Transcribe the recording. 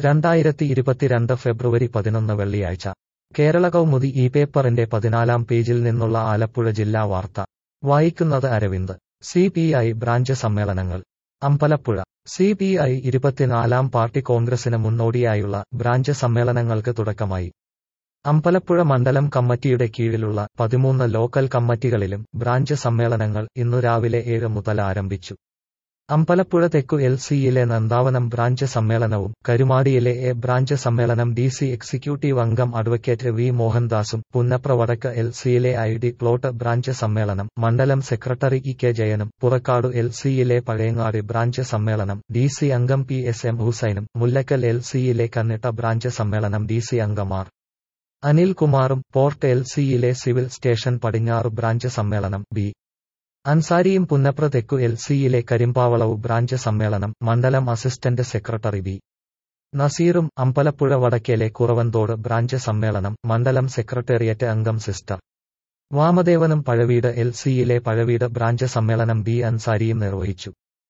രണ്ടായിരത്തി ഇരുപത്തിരണ്ട് ഫെബ്രുവരി പതിനൊന്ന് വെള്ളിയാഴ്ച കേരള കൗമുദി ഈ പേപ്പറിന്റെ പതിനാലാം പേജിൽ നിന്നുള്ള ആലപ്പുഴ ജില്ലാ വാർത്ത വായിക്കുന്നത് Aravind C P I branch സമ്മേളനങ്ങൾ അമ്പലപ്പുഴ സി പി ഐ ഇരുപത്തിനാലാം പാർട്ടി കോൺഗ്രസിന് മുന്നോടിയായുള്ള ബ്രാഞ്ച് സമ്മേളനങ്ങൾക്ക് തുടക്കമായി അമ്പലപ്പുഴ മണ്ഡലം കമ്മിറ്റിയുടെ കീഴിലുള്ള പതിമൂന്ന് ലോക്കൽ കമ്മിറ്റികളിലും ബ്രാഞ്ച് സമ്മേളനങ്ങൾ ഇന്നു രാവിലെ ഏഴ് മുതൽ ആരംഭിച്ചു അമ്പലപ്പുഴ തെക്കു എൽ സിയിലെ നന്ദാവനം ബ്രാഞ്ച് സമ്മേളനവും കരുമാടിയിലെ എ ബ്രാഞ്ച് സമ്മേളനം ഡി സി എക്സിക്യൂട്ടീവ് അംഗം അഡ്വക്കേറ്റ് വി മോഹൻദാസും പുന്നപ്ര വടക്ക് എൽ സിയിലെ ഐ ഡി പ്ലോട്ട് ബ്രാഞ്ച് സമ്മേളനം മണ്ഡലം സെക്രട്ടറി ഇ കെ ജയനും പുറക്കാട് എൽ സിയിലെ പഴയങ്ങാടി ബ്രാഞ്ച് സമ്മേളനം ഡി സി അംഗം പി എസ് എം ഹുസൈനും മുല്ലക്കൽ എൽ സിയിലെ കന്നിട്ട ബ്രാഞ്ച് സമ്മേളനം ഡി സി അംഗമാർ അനിൽകുമാറും പോർട്ട് എൽ സിയിലെ സിവിൽ സ്റ്റേഷൻ പടിഞ്ഞാറ് ബ്രാഞ്ച് സമ്മേളനം ബി അൻസാരിയും പുന്നപ്ര തെക്കു എൽ സിയിലെ കരിമ്പാവളവ് ബ്രാഞ്ച് സമ്മേളനം മണ്ഡലം അസിസ്റ്റന്റ് സെക്രട്ടറി ബി നസീറും അമ്പലപ്പുഴ വടക്കേലെ കുറവന്തോട് ബ്രാഞ്ച് സമ്മേളനം മണ്ഡലം സെക്രട്ടേറിയറ്റ് അംഗം സിസ്റ്റർ വാമദേവനും പഴവീട് എൽ സിയിലെ പഴവീട് ബ്രാഞ്ച് സമ്മേളനം ബി അൻസാരിയും നിർവഹിച്ചു